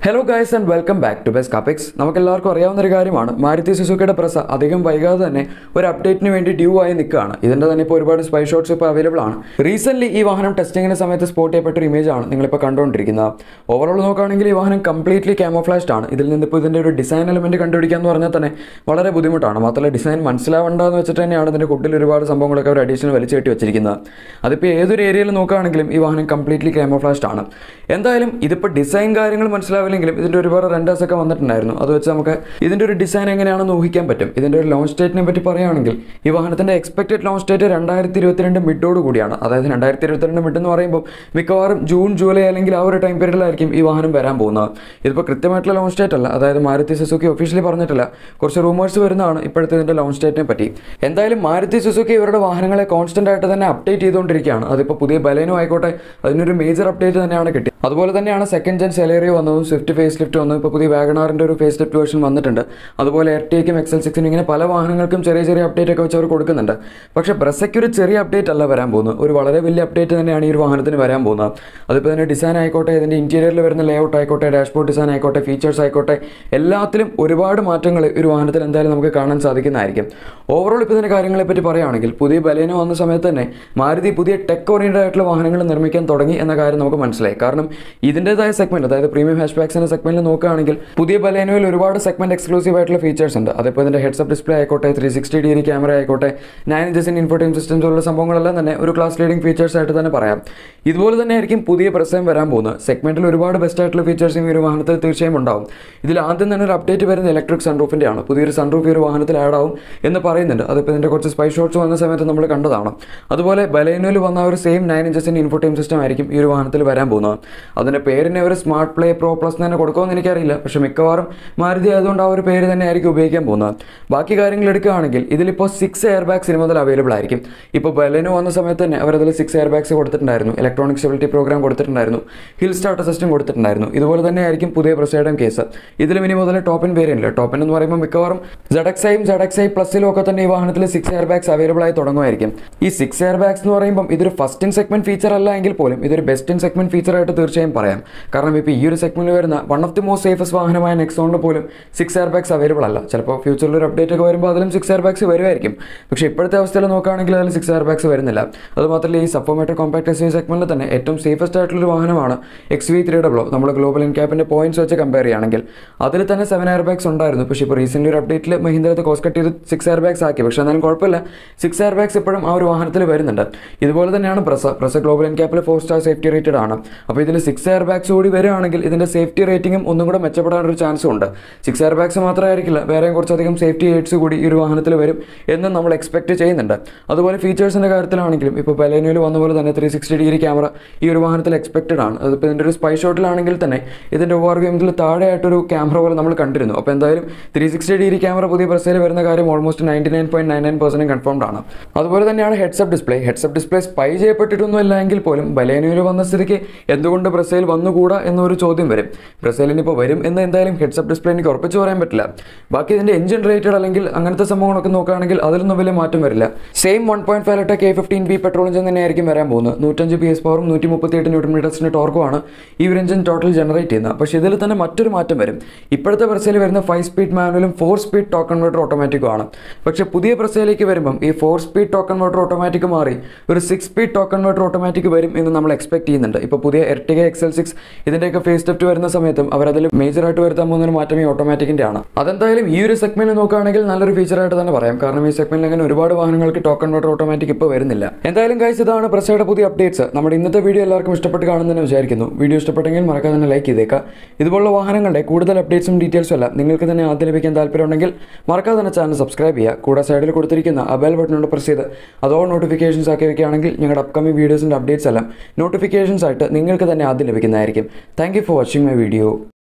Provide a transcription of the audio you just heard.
hello guys and welcome back to best കാപ്പിക്സ് നമുക്ക് എല്ലാവർക്കും അറിയാവുന്ന ഒരു കാര്യമാണ് മാരുതി സുസുക്കിയുടെ പ്രസ അധികം വൈകാതെ തന്നെ ഒരു അപ്ഡേറ്റിന് വേണ്ടി ഡ്യൂ ആയി നിൽക്കുകയാണ് ഇതിൻ്റെ തന്നെ ഇപ്പോൾ ഒരുപാട് സ്പൈ ഷോട്ട്സ് ഇപ്പോൾ അവൈലബിൾ ആണ് റീസെന്റ് ഈ വാഹനം ടെസ്റ്റിങ്ങിന് സമയത്ത് സ്പോട്ട് ചെയ്യപ്പെട്ട ഒരു ഇമേജ് ആണ് നിങ്ങളിപ്പോൾ കണ്ടുകൊണ്ടിരിക്കുന്നത് ഓവറോൾ നോക്കുകയാണെങ്കിൽ ഈ വാഹനം കംപ്ലീറ്റ്ലി ക്യാമോഫ്ലാഷ്ഡ് ആണ് ഇതിൽ നിന്നിപ്പോൾ ഇതിൻ്റെ ഒരു ഡിസൈൻ എലമെന്റ് കണ്ടുപിടിക്കുക എന്ന് പറഞ്ഞാൽ തന്നെ വളരെ ബുദ്ധിമുട്ടാണ് മാത്രമല്ല ഡിസൈൻ മനസ്സിലാവേണ്ടെന്ന് വെച്ചിട്ട് തന്നെയാണ് ഇതിൻ്റെ കുട്ടിൽ ഒരുപാട് സംഭവങ്ങളൊക്കെ അവർ അഡീഷണൽ വലിച്ചു കെട്ടി വെച്ചിരിക്കുന്നത് അതിപ്പോൾ ഏതൊരു ഏരിയയിൽ നോക്കുകയാണെങ്കിലും ഈ വാഹനം കംപ്ലീറ്റ്ലി ക്യാമോഫ്ലാഷ്ഡ് ആണ് എന്തായാലും ഇതിപ്പോൾ ഡിസൈൻ കാര്യങ്ങൾ മനസ്സിലാവില്ലെങ്കിലും ഇതിൻ്റെ ഒരുപാട് റെൻഡേഴ്സ് ഒക്കെ വന്നിട്ടുണ്ടായിരുന്നു അത് വെച്ച് നമുക്ക് ഇതിൻ്റെ ഒരു ഡിസൈൻ എങ്ങനെയാണെന്ന് ഊഹിക്കാൻ പറ്റും ഇതിൻ്റെ ഒരു ലോഞ്ച് ഡേറ്റിനെ പറ്റി പറയുകയാണെങ്കിൽ ഈ വാഹനത്തിൻ്റെ എക്സ്പെക്റ്റഡ് ലോഞ്ച് ഡേറ്റ് രണ്ടായിരത്തി ഇരുപത്തിരണ്ട് മിഡോട് കൂടിയാണ് അതായത് രണ്ടായിരത്തി ഇരുപത്തിരണ്ട് മിഡ് എന്ന് പറയുമ്പോൾ മിക്കവാറും ജൂൺ ജൂലൈ അല്ലെങ്കിൽ ആ ഒരു ടൈം പീരീഡിലായിരിക്കും ഈ വാഹനം വരാൻ പോകുന്നത് ഇതിപ്പോൾ കൃത്യമായിട്ടുള്ള ലോഞ്ച് ഡേറ്റ് അല്ല അതായത് മാരുതി സുസുക്കി ഒഫീഷ്യലി പറഞ്ഞിട്ടില്ല കുറച്ച് റൂമേഴ്സ് വരുന്നതാണ് ഇപ്പോഴത്തെ ഇതിൻ്റെ ലോഞ്ച് ഡേറ്റിനെ പറ്റി എന്തായാലും മാരുതി സുസുക്കി ഇവരുടെ വാഹനങ്ങളെ കോൺസ്റ്റന്റ് ആയിട്ട് തന്നെ അപ്ഡേറ്റ് ചെയ്തുകൊണ്ടിരിക്കുകയാണ് അതിപ്പോൾ പുതിയ ബലേനോ ആയിക്കോട്ടെ അതിനൊരു മേജർ അപ്ഡേറ്റ് തന്നെയാണ് കിട്ടി അതുപോലെ തന്നെയാണ് സെക്കൻഡ് ജെൻ സെലേറിയോ വന്നതും സ്വിഫ്റ്റ് ഫേസ് ലിഫ്റ്റ് വന്നു ഇപ്പോൾ പുതിയ വാഗണാറിൻ്റെ ഒരു ഫേസ് ലിഫ്റ്റ് വേർഷൻ വന്നിട്ടുണ്ട് അതുപോലെ എർട്ടിക്കും എക്സൽ സിക്സിനും ഇങ്ങനെ പല വാഹനങ്ങൾക്കും ചെറിയ ചെറിയ അപ്ഡേറ്റ് ഒക്കെ വെച്ച് അവർ കൊടുക്കുന്നുണ്ട് പക്ഷേ ബ്രസയ്ക്ക് ഒരു ചെറിയ അപ്ഡേറ്റ് അല്ല വരാൻ പോകുന്നത് ഒരു വളരെ വലിയ അപ്ഡേറ്റ് തന്നെയാണ് ഈ ഒരു വാഹനത്തിന് വരാൻ പോകുന്നത് അതിപ്പോൾ ഇതിൻ്റെ ഡിസൈൻ ആയിക്കോട്ടെ ഇതിൻ്റെ ഇൻറ്റീരിയറിൽ വരുന്ന ലേഔട്ട് ആയിക്കോട്ടെ ഡാഷ്ബോർഡ് ഡിസൈൻ ആയിക്കോട്ടെ ഫീച്ചേഴ്സ് ആയിക്കോട്ടെ എല്ലാത്തിലും ഒരുപാട് മാറ്റങ്ങൾ ഈ ഒരു വാഹനത്തിൽ എന്തായാലും നമുക്ക് കാണാൻ സാധിക്കുന്നതായിരിക്കും ഓവറോൾ ഇപ്പോൾ ഇതിൻ്റെ കാര്യങ്ങളെ പറ്റി പറയുകയാണെങ്കിൽ പുതിയ ബലേനോ വന്ന സമയത്ത് തന്നെ മാരുതി പുതിയ ടെക് ഓറിയൻറ്റഡ് ആയിട്ടുള്ള വാഹനങ്ങൾ നിർമ്മിക്കാൻ തുടങ്ങി എന്ന കാര്യം നമുക്ക് മനസ്സിലായി കാരണം ഇതിൻ്റെതായ സെഗ്മെന്റ് അതായത് പ്രീമിയം ഹാഷ് ബാക്സിൻ്റെ സെഗ്മെന്റിൽ നോക്കുകയാണെങ്കിൽ പുതിയ ബലേനോയിൽ ഒരുപാട് സെഗ്മെന്റ് എക്സ്ക്ലൂസീവ് ആയിട്ടുള്ള ഫീച്ചേഴ്സ് ഉണ്ട് അതിപ്പോൾ ഇതിൻ്റെ ഹെഡ്സപ്പ് ഡിസ്പ്ലേ ആയിക്കോട്ടെ ത്രീ സിക്സ്റ്റി ഡിഗ്രി ക്യാമറ ആയിക്കോട്ടെ നയൻ ഇഞ്ചസിൻ ഇൻഫോർട്ടൈം സിസ്റ്റംസ് പോലുള്ള സംഭവങ്ങളെല്ലാം തന്നെ ഒരു ക്ലാസ് ലീഡിംഗ് ഫീച്ചേഴ്സ് ആയിട്ട് തന്നെ പറയാം ഇതുപോലെ തന്നെ ആയിരിക്കും പുതിയ പ്രസയം വരാൻ പോകുന്നത് സെഗ്മെന്റിൽ ഒരുപാട് ബെസ്റ്റ് ആയിട്ടുള്ള ഫീച്ചേഴ്സും ഈ ഒരു വാഹനത്തിൽ തീർച്ചയായും ഉണ്ടാവും ഇതിൽ ആദ്യം തന്നെ ഒരു അപ്ഡേറ്റ് വരുന്ന ഇലക്ട്രിക് സൺറൂഫിൻ്റെ ആണ് പുതിയൊരു സൺറൂഫ് ഈ ഒരു വാഹനത്തിൽ ആഡ് ആവും എന്ന് പറയുന്നുണ്ട് അതിപ്പോൾ ഇതിൻ്റെ കുറച്ച് സ്പൈ ഷോട്ട്സ് വന്ന സമയത്ത് നമ്മൾ കണ്ടതാണ് അതുപോലെ ബലേനോയിൽ വന്ന ആ ഒരു സെയിം നയൻ ഇഞ്ചസിൻ്റെ ഇൻഫോർട്ടൈം സിസ്റ്റം ആയിരിക്കും ഈ ഒരു വാഹനത്തിൽ വരാൻ പോകുന്നത് അതിൻ്റെ പേരിനെ ഒരു സ്മാർട്ട് പ്ലേ പ്രോ പ്ലസ് തന്നെ കൊടുക്കുമെന്ന് എനിക്കറിയില്ല പക്ഷേ മിക്കവാറും മാരുതി ആയതുകൊണ്ട് ആ ഒരു പേര് തന്നെ ആയിരിക്കും ഉപയോഗിക്കാൻ പോകുന്നത് ബാക്കി കാര്യങ്ങൾ എടുക്കുകയാണെങ്കിൽ ഇതിലിപ്പോൾ സിക്സ് എയർ ബാഗ്സ് ഇനി മുതൽ അവൈലബിൾ ആയിരിക്കും ഇപ്പോൾ ബലേനോ വന്ന സമയത്ത് തന്നെ അവരതിൽ സിക്സ് എയർ ബാഗ്സ് കൊടുത്തിട്ടുണ്ടായിരുന്നു ഇലക്ട്രോണിക് സ്റ്റെബിലിറ്റി പ്രോഗ്രാം കൊടുത്തിട്ടുണ്ടായിരുന്നു ഹിൽ സ്റ്റാർട്ടർ സിസ്റ്റം കൊടുത്തിട്ടുണ്ടായിരുന്നു ഇതുപോലെ തന്നെ ആയിരിക്കും പുതിയ പ്രസൈഡം കേസ് ഇതിലും ഇനി മുതൽ ടോപ്പിൻ വേരിയന്റ് ടോപ്പിൻ എന്ന് പറയുമ്പോൾ മിക്കവാറും ZXi-യും ZXi പ്ലസിലും ഒക്കെ തന്നെ ഈ വാഹനത്തിൽ സിക്സ് എയർ ബാഗ്സ് അവൈലബിൾ ആയി തുടങ്ങുമായിരിക്കും ഈ സിക്സ് എയർ ബാഗ്സ് എന്ന് പറയുമ്പോൾ ഇതൊരു ഫസ്റ്റ് ഇൻ സെഗ്മെന്റ് ഫീച്ചർ അല്ല എങ്കിൽ പോലും ഇതൊരു ബെസ്റ്റ് ഇൻ സെഗ്മെന്റ് ഫീച്ചർ ആയിട്ട് തീർച്ചയായും പറയാം കാരണം ഇപ്പോൾ ഈ ഒരു സെഗ്മെന്റിൽ വരുന്ന one of the most safest വാഹനമായ നെക്സോണിൽ പോലും സിക്സ് എയർ ബാഗ്സ് അവൈലബിൾ അല്ല ചിലപ്പോൾ ഫ്യൂച്ചറിൽ ഒരു അപ്ഡേറ്റ് ഒക്കെ വരുമ്പോൾ അതിലും സിക്സ് എയർ ബാഗ്സ് വരുമായിരിക്കും പക്ഷേ ഇപ്പോഴത്തെ അവസ്ഥയിൽ നോക്കുകയാണെങ്കിൽ അതിൽ സിക്സ് എയർ ബാഗ്സ് വരുന്നില്ല അതുമാത്രമല്ല ഈ സപ്പോമേറ്റർ കോമ്പാക്ട് എസ് യു സെഗ്മെന്റിൽ തന്നെ ഏറ്റവും സേഫസ്റ്റ് ആയിട്ടുള്ള വാഹനമാണ് എക്സ് വി ത്രീ ഡബ്ലോ നമ്മൾ ഗ്ലോബൽ ഇൻക്യാപ്പിന്റെ പോയിന്റ്സ് വെച്ച് കമ്പയർ ചെയ്യുകയാണെങ്കിൽ അതിൽ തന്നെ സെവൻ എയർ ബാഗ്സ് ഉണ്ടായിരുന്നു പക്ഷേ ഇപ്പോൾ റീസെന്റ് ഒരു അപ്ഡേറ്റിൽ മഹീന്ദ്ര അത് കോസ്റ്റ് കട്ട് ചെയ്ത് സിക്സ് എയർ ബാഗ്സ് ആക്കി പക്ഷേ എന്നാലും കുഴപ്പമില്ല സിക്സ് എയർ ബാഗ്സ് ഇപ്പോഴും ആ ഒരു വാഹനത്തിൽ വരുന്നുണ്ട് ഇതുപോലെ തന്നെയാണ് പ്രസ പ്രസ ഗ്ലോബൽ ഇൻക്യാപ്പിൽ ഫോർ സ്റ്റാർ സേഫ്റ്റി റേറ്റഡ് ആണ് അപ്പോൾ ഇതിൽ സിക്സ് എയർ ബാഗ്സ് കൂടി വരികയാണെങ്കിൽ ഇതിന്റെ സേഫ്റ്റി റേറ്റിംഗും ഒന്നും കൂടെ മെച്ചപ്പെടാനൊരു ചാൻസും ഉണ്ട് സിക്സ് എയർ ബാഗ്സ് മാത്രമായിരിക്കില്ല വേറെയും കുറച്ചധികം സേഫ്റ്റി എയ്ഡ്സ് കൂടി ഈ ഒരു വാഹനത്തിൽ വരും എന്ന് നമ്മൾ എക്സ്പെക്ട് ചെയ്യുന്നുണ്ട് അതുപോലെ ഫീച്ചേഴ്സിന്റെ കാര്യത്തിലാണെങ്കിലും ഇപ്പോൾ ബലേനോയിൽ വന്ന പോലെ തന്നെ ത്രീ സിക്സ്റ്റി ഡിഗ്രി ക്യാമറ ഈ ഒരു വാഹനത്തിൽ എക്സ്പെക്റ്റഡ് ആണ് അതിപ്പോൾ ഇതിൻ്റെ ഒരു സ്പൈ ഷോട്ടിലാണെങ്കിൽ തന്നെ ഇതിൻ്റെ ഓവർ വ്യൂമിൽ താഴെയായിട്ടൊരു ക്യാമറ പോലെ നമ്മൾ കണ്ടിരുന്നു അപ്പോൾ എന്തായാലും ത്രീ സിക്സ്റ്റി ഡിഗ്രി ക്യാമറ പുതിയ പ്രസയിൽ വരുന്ന കാര്യം almost ninety nine point nine nine percent confirmed ആണ് അതുപോലെ തന്നെയാണ് heads up display heads up display spy ചെയ്യപ്പെട്ടിട്ടൊന്നും ഇല്ല എങ്കിൽ പോലും ബലേനോയിൽ വന്ന സ്ഥിതിക്ക് എന്തുകൊണ്ട് ബ്രസയിൽ വന്നുകൂടാ എന്നൊരു ചോദ്യം വരും ബ്രസീലിന് ഇപ്പോൾ വരും എന്ന് എന്തായാലും ഹെഡ്സപ്പ് ഡിസ്പ്ലേ എനിക്ക് ഉറപ്പിച്ച് പറയാൻ പറ്റില്ല ബാക്കി ഇതിൻ്റെ എഞ്ചിൻ റേറ്റഡ് അല്ലെങ്കിൽ അങ്ങനത്തെ സംഭവങ്ങളൊക്കെ നോക്കുകയാണെങ്കിൽ അതിലൊന്നും വലിയ മാറ്റം വരില്ല same one point five litre K fifteen B petrol engine തന്നെയായിരിക്കും വരാൻ പോകുന്നത് നൂറ്റഞ്ച് പി എസ് പവറും നൂറ്റി മുപ്പത്തി എട്ട് ന്യൂട്ടൺ മീറ്റേഴ്സിൻ്റെ ടോർക്കുമാണ് ഈ ഒരു എഞ്ചിൻ ടോട്ടൽ ജനറേറ്റ് ചെയ്യുന്നത് പക്ഷേ ഇതിൽ തന്നെ മറ്റൊരു മാറ്റം വരും ഇപ്പോഴത്തെ ബ്രസയിൽ വരുന്ന ഫൈവ് സ്പീഡ് മാനുവലും ഫോർ സ്പീഡ് ടോക്ക് കൺവേർട്ടർ ഓട്ടോമാറ്റിക്കും ആണ് പക്ഷേ പുതിയ ബ്രസയിലേക്ക് വരുമ്പം ഈ four speed torque converter automatic മാറി ഒരു six speed torque converter automatic വരും എന്ന് നമ്മൾ എക്സ്പെക്ട് ചെയ്യുന്നുണ്ട് ഇപ്പോൾ പുതിയ എർട്ടിക എക്സൽ സിക്സ് ഇതിൻ്റെയൊക്കെ ഫേസ് ടെഫ്റ്റ് വരുന്ന സമയത്തും അവരതിൽ മേജറായിട്ട് വരുത്താൻ പോകുന്ന ഒരു മാറ്റം ഈ ഓട്ടോമാറ്റിക്കിൻ്റെ ആണ് അതെന്തായാലും ഈ ഒരു സെഗ്മെന്റ് നോക്കുകയാണെങ്കിൽ നല്ലൊരു ഫീച്ചറായിട്ട് തന്നെ പറയാം കാരണം ഈ സെഗ്മെന്റിൽ അങ്ങനെ ഒരുപാട് വാഹനങ്ങൾക്ക് ടോക്ക് കൺവേർട്ടർ ഓട്ടോമാറ്റിക് ഇപ്പോൾ വരുന്നില്ല എന്തായാലും ഗൈസ് ഇതാണ് പ്രസയുടെ പുതിയ അപ്ഡേറ്റ്സ് നമ്മുടെ ഇന്നത്തെ വീഡിയോ എല്ലാവർക്കും ഇഷ്ടപ്പെട്ട് കാണുന്നതെന്ന് വിചാരിക്കുന്നു വീഡിയോ ഇഷ്ടപ്പെട്ടെങ്കിൽ മറക്കാതെ തന്നെ ലൈക്ക് ചെയ്തേക്കാം ഇതുപോലുള്ള വാഹനങ്ങളുടെ കൂടുതൽ അപ്ഡേറ്റ്സും ഡീറ്റെയിൽസും എല്ലാം നിങ്ങൾക്ക് തന്നെ ആദ്യം ലഭിക്കാൻ താല്പര്യമുണ്ടെങ്കിൽ മറക്കാതെ തന്നെ ചാനൽ സബ്സ്ക്രൈബ് ചെയ്യുക കൂടെ സൈഡിൽ കൊടുത്തിരിക്കുന്ന ആ ബെൽ ബട്ടണോട് പ്രസ് ചെയ്ത് അതോ നോട്ടിഫിക്കേഷൻസ് ആക്കി വെക്കുകയാണെങ്കിൽ ഞങ്ങളുടെ അപ്കമിംഗ് വീഡിയോസിൻ്റെ അപ്ഡേറ്റ്സ് എല്ലാം നോട്ടിഫിക്കേഷൻസ് ആയിട്ട് നിങ്ങൾക്ക് തന്നെ ആദ്യം ലഭിക്കുന്നതായിരിക്കും thank you for watching my video